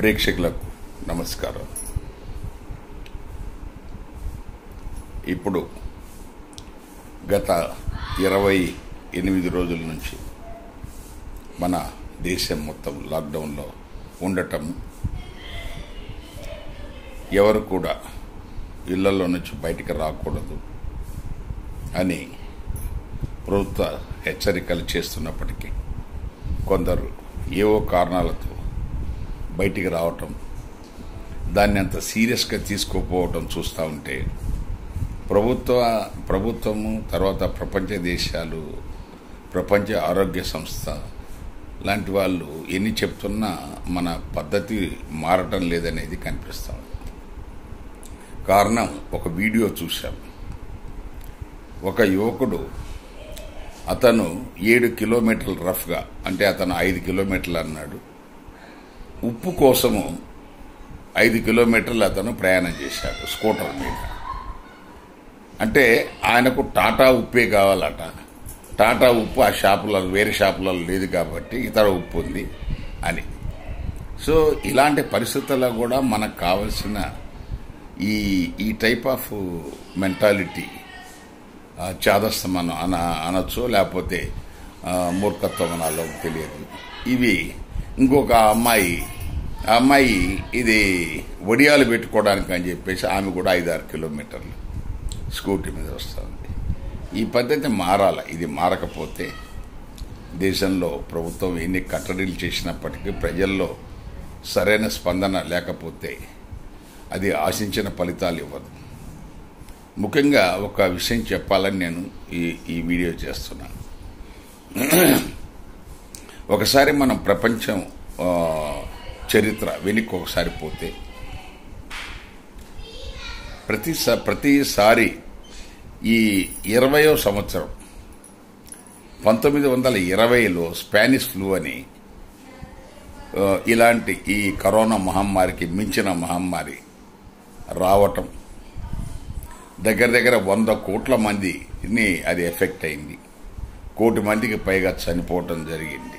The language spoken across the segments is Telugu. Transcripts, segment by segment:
ప్రేక్షకులకు నమస్కారం ఇప్పుడు గత ఇరవై ఎనిమిది రోజుల నుంచి మన దేశం మొత్తం లాక్డౌన్లో ఉండటం ఎవరు కూడా ఇళ్లలో నుంచి బయటికి రాకూడదు అని ప్రభుత్వ హెచ్చరికలు చేస్తున్నప్పటికీ కొందరు ఏవో కారణాలతో బయటికి రావటం దాన్ని అంత సీరియస్గా తీసుకోపోవటం చూస్తూ ఉంటే ప్రభుత్వ ప్రభుత్వము తర్వాత ప్రపంచ దేశాలు ప్రపంచ ఆరోగ్య సంస్థ లాంటి వాళ్ళు ఎన్ని చెప్తున్నా మన పద్ధతి మారటం లేదనేది కనిపిస్తాం కారణం ఒక వీడియో చూశాం ఒక యువకుడు అతను ఏడు కిలోమీటర్లు రఫ్గా అంటే అతను ఐదు కిలోమీటర్లు అన్నాడు ఉప్పు కోసము ఐదు కిలోమీటర్లు అతను ప్రయాణం చేశాడు స్కూటర్ మీద అంటే ఆయనకు టాటా ఉప్పే కావాలట టాటా ఉప్పు ఆ షాపులలో వేరే షాపులలో లేదు కాబట్టి ఇతర ఉప్పు ఉంది అని సో ఇలాంటి పరిస్థితుల్లో కూడా మనకు కావలసిన ఈ ఈ టైప్ ఆఫ్ మెంటాలిటీ చాదస్తం అన అన అనొచ్చు లేకపోతే ఆ, మూర్ఖత్వం అనాలో తెలియదు ఇవి ఇంకొక అమ్మాయి ఆ అమ్మాయి ఇది వడియాలు పెట్టుకోవడానికి అని చెప్పేసి ఆమె కూడా ఐదారు కిలోమీటర్లు స్కూటీ మీద వస్తుంది ఈ పద్ధతి మారాల ఇది మారకపోతే దేశంలో ప్రభుత్వం ఎన్ని కట్టడీలు చేసినప్పటికీ ప్రజల్లో సరైన స్పందన లేకపోతే అది ఆశించిన ఫలితాలు ఇవ్వదు ముఖ్యంగా ఒక విషయం చెప్పాలని నేను ఈ ఈ వీడియో చేస్తున్నాను ఒకసారి మనం ప్రపంచం ఆ, చరిత్ర వెనక్కి ఒకసారి పోతే ప్రతి ప్రతిసారి ఈ ఇరవయో సంవత్సరం పంతొమ్మిది వందల ఇరవైలో స్పానిష్ ఫ్లూ అని ఆ, ఇలాంటి ఈ కరోనా మహమ్మారికి మించిన మహమ్మారి రావటం దగ్గర దగ్గర వంద కోట్ల మందిని అది ఎఫెక్ట్ అయింది కోటి మందికి పైగా చనిపోవటం జరిగింది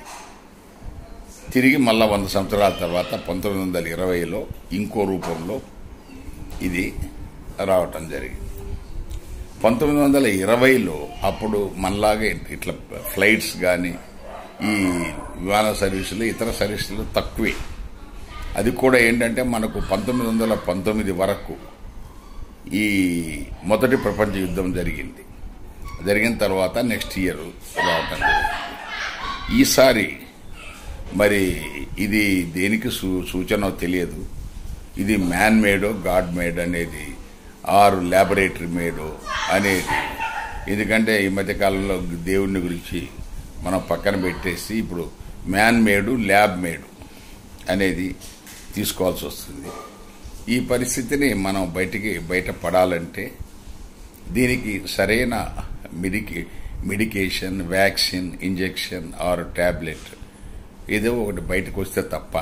తిరిగి మళ్ళా వంద సంవత్సరాల తర్వాత పంతొమ్మిది వందల ఇరవైలో ఇంకో రూపంలో ఇది రావటం జరిగింది పంతొమ్మిది వందల ఇరవైలో అప్పుడు మనలాగే ఇట్లా ఫ్లైట్స్ కానీ ఈ విమాన సర్వీసులు ఇతర సర్వీసులు తక్కువే అది కూడా ఏంటంటే మనకు పంతొమ్మిది వందల పంతొమ్మిది వరకు ఈ మొదటి ప్రపంచ యుద్ధం జరిగింది జరిగిన తర్వాత నెక్స్ట్ ఇయర్ రావటం జరిగింది. ఈసారి మరి ఇది దేనికి సూ సూచన తెలియదు ఇది మ్యాన్ మేడో గాడ్ మేడ్ అనేది ఆరు ల్యాబొరేటరీ మేడో అనేది ఎందుకంటే ఈ మధ్య కాలంలో దేవుడిని గురించి మనం పక్కన పెట్టేసి ఇప్పుడు మ్యాన్ మేడు ల్యాబ్ మేడు అనేది తీసుకోవాల్సి వస్తుంది ఈ పరిస్థితిని మనం బయటికి బయట పడాలంటే దీనికి సరైన medic medication vaccine injection or tablet ఏదో ఒకటి బయటకు వస్తే తప్ప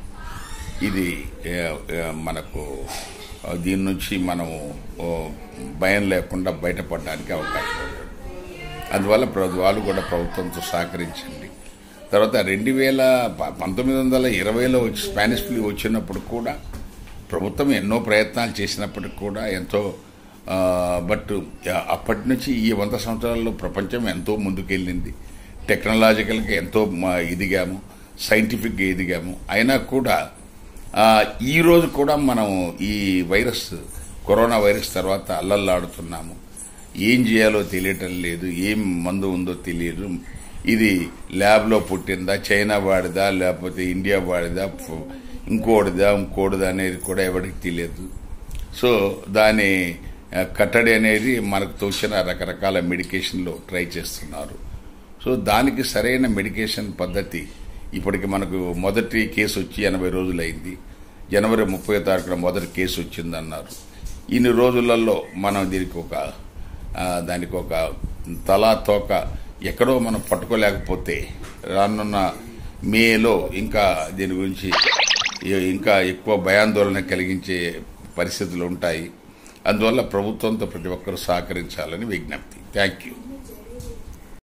ఇది ఏ, ఏ, మనకు ఆ, దీని నుంచి మనము ఓ, భయం లేకుండా బయటపడడానికి అవకాశం ఉంది అందువల్ల ప్రభుత్వాలు కూడా ప్రభుత్వంతో సహకరించండి తర్వాత రెండు వేల ప- పంతొమ్మిది వందల ఇరవైలో వచ్చి స్పానిష్ ఫ్లూ వచ్చినప్పుడు కూడా ప్రభుత్వం ఎన్నో ప్రయత్నాలు చేసినప్పటికి కూడా ఎంతో ఆ, బట్ ఆ, అప్పటి నుంచి ఈ వంద సంవత్సరాల్లో ప్రపంచం ఎంతో ముందుకెళ్ళింది టెక్నాలజికల్గా ఎంతో మ- ఎదిగాము సైంటిఫిక్గా ఎదిగాము అయినా కూడా ఆ, ఈ రోజు కూడా మనం ఈ వైరస్ కరోనా వైరస్ తర్వాత అల్లల్లాడుతున్నాము ఏం చేయాలో తెలియటం లేదు ఏం మందు ఉందో తెలియదు ఇది ల్యాబ్లో పుట్టిందా చైనా వాడిదా లేకపోతే ఇండియా వాడిదా ఫ్- ఇంకోటిదా ఇంకోటిదా అనేది కూడా ఎవరికి తెలియదు సో దాని ఆ, కట్టడి అనేది మనకు తోచిన రకరకాల మెడికేషన్లు ట్రై చేస్తున్నారు సో దానికి సరైన మెడికేషన్ పద్ధతి ఇప్పటికి మనకు మొదటి కేసు వచ్చి ఎనభై రోజులైంది జనవరి ముప్పై తారీఖున మొదటి కేసు వచ్చిందన్నారు ఇన్ని రోజులలో మనం దీనికి ఒక ఆ, దానికి ఒక తలా తోక ఎక్కడో మనం పట్టుకోలేకపోతే రానున్న మేలో ఇంకా దీని గురించి ఇ- ఇంకా ఎక్కువ భయాందోళన కలిగించే పరిస్థితులు ఉంటాయి అందువల్ల ప్రభుత్వంతో ప్రతి ఒక్కరూ సహకరించాలని విజ్ఞప్తి థ్యాంక్ యూ